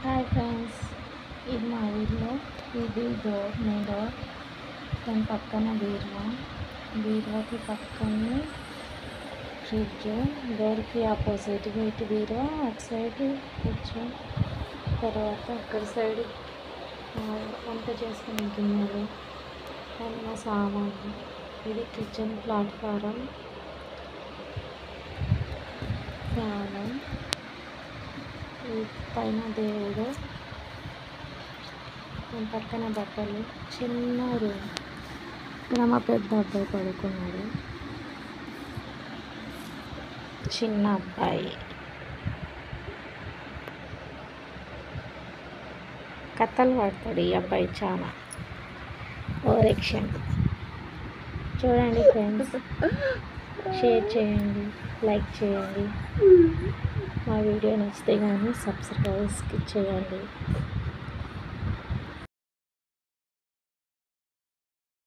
hi friends ఇది మా ఊర్లో ఇది డోర్ మెయిన్ డోర్ దాని పక్కన బీరువా బీరువాకి పక్కనే ఫ్రిడ్జ్ డోర్కి ఆపోజిట్గా ఇటు బీరువా అటు సైడ్ ఫ్రిడ్జ్ తర్వాత అక్కడ సైడ్ ఆ, వంట చేసుకునే గిన్నెలు అన్న సామాన్లు ఇది కిచెన్ ప్లాట్ఫారం ఫ్యాను ఈ పైన దేవుడు దాని పక్కన బట్టలు చిన్న రూమ్ ఇక్కడ మా పెద్ద అబ్బాయి పడుకున్నాడు చిన్న అబ్బాయి కథలు పడతాడు ఈ అబ్బాయి చాలా ఓరెక్షన్ చూడండి ఫ్రెండ్స్ షేర్ చేయండి లైక్ చేయండి మా వీడియో నచ్చితే కానీ సబ్స్క్రైబ్ చేయండి